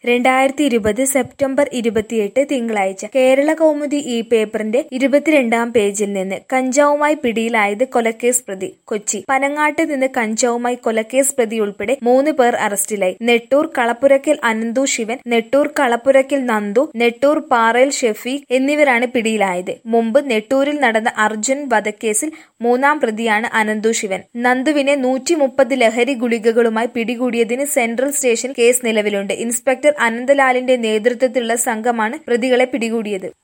രണ്ടായിരത്തി ഇരുപത് സെപ്റ്റംബർ ഇരുപത്തിയെട്ട് തിങ്കളാഴ്ച കേരള കൗമുദി ഈ പേപ്പറിന്റെ ഇരുപത്തിരണ്ടാം പേജിൽ നിന്ന് കഞ്ചാവുമായി പിടിയിലായത് കൊലക്കേസ് പ്രതി കൊച്ചി പനങ്ങാട്ട് നിന്ന് കഞ്ചാവുമായി കൊലക്കേസ് പ്രതി ഉൾപ്പെടെ മൂന്ന് പേർ അറസ്റ്റിലായി നെട്ടൂർ കളപ്പുരയ്ക്കൽ അനന്തു ശിവൻ നെട്ടൂർ കളപ്പുരയ്ക്കൽ നന്ദു നെട്ടൂർ പാറയിൽ ഷെഫീഖ് എന്നിവരാണ് പിടിയിലായത് മുമ്പ് നെട്ടൂരിൽ നടന്ന അർജുൻ വധക്കേസിൽ മൂന്നാം പ്രതിയാണ് അനന്തു ശിവൻ നന്ദുവിനെ നൂറ്റി മുപ്പത് ലഹരി ഗുളികകളുമായി പിടികൂടിയതിന് സെൻട്രൽ സ്റ്റേഷൻ കേസ് നിലവിലുണ്ട് ഇൻസ്പെക്ടർ അനന്തലാലിന്റെ നേതൃത്വത്തിലുള്ള സംഘമാണ് പ്രതികളെ പിടികൂടിയത്